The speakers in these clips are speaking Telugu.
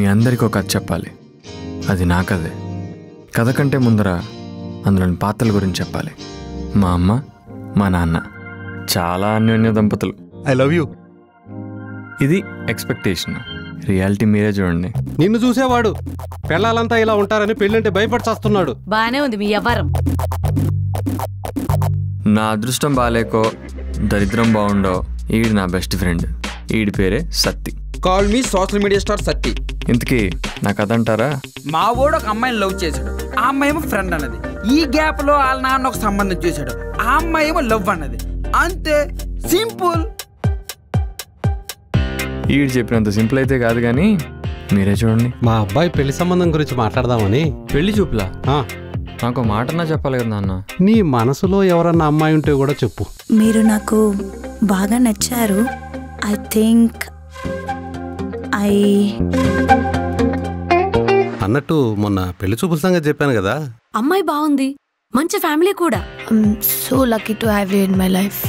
అందరికీ ఒక కథ చెప్పాలి అది నా కథే కథ కంటే ముందర అందులోని పాత్రల గురించి చెప్పాలి మా అమ్మ మా నాన్న చాలా అన్యోన్య దంపతులు ఐ లవ్ యూ ఇది ఎక్స్పెక్టేషన్ రియాలిటీ మీరే చూడండి నిన్ను చూసేవాడు పెళ్ళాలంతా ఇలా ఉంటారని పెళ్ళంటే భయపడి చేస్తున్నాడు బానే ఉంది మీ వ్యవహారం నా అదృష్టం బాగాలేకో దరిద్రం బాగుండో ఈడు నా బెస్ట్ ఫ్రెండ్ ఈడి పేరే Satti call me social media star Satti ఇంతకీ నా కథ అంటారా మా వాడు ఒక అమ్మాయిని లవ్ చేశాడు ఆ అమ్మాయి ఏమో ఫ్రెండ్ అన్నది ఈ గ్యాప్ లో వాళ్ళ నాన్న ఒక సంబంధం చేశాడు ఆ అమ్మాయి ఏమో లవ్ అన్నది అంతే సింపుల్ ఈడు చెప్పినంత సింపుల్ అయితే కాదు కానీ మీరే చూడండి మా అబ్బాయి పెళ్లి సంబంధం గురించి మాట్లాడదామని పెళ్లి చూపులా ఆ, నాకు మాటన్నా చెప్పాలి కదా నాన్న నీ మనసులో ఎవరన్నా అమ్మాయి ఉంటే కూడా చెప్పు మీరు నాకు బాగా నచ్చారు ఐ థింక్ ఐ అన్నట్టు మొన్న పెళ్లి చూపుల సంగతి చెప్పాను కదా అమ్మాయి బాగుంది మంచి ఫ్యామిలీ కూడా so lucky to have you in my life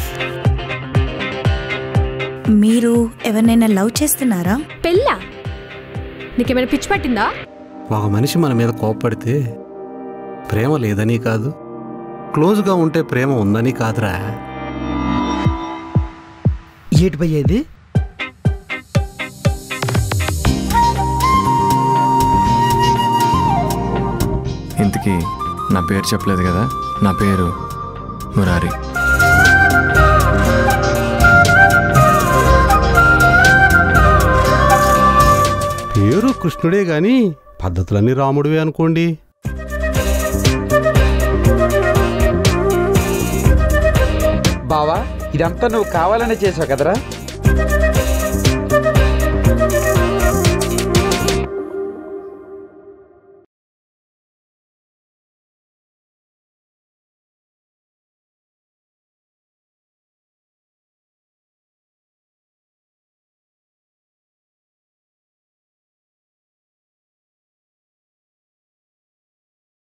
మీరు ఎవరినైనా లవ్ చేస్తున్నారా పెళ్ళా నీకేమైనా పిచ్చి పట్టిందా ఒక మనిషి మన మీద కోప్పడితే ప్రేమ లేదని కాదు క్లోజ్గా ఉంటే ప్రేమ ఉందని కాదురా ఏటి పోయేది ఇంతకీ నా పేరు చెప్పలేదు కదా నా పేరు మురారి పేరు కృష్ణుడే గాని పద్ధతులన్నీ రాముడివే అనుకోండి బావా ఇదంతా నువ్వు కావాలనే చేసావు కదరా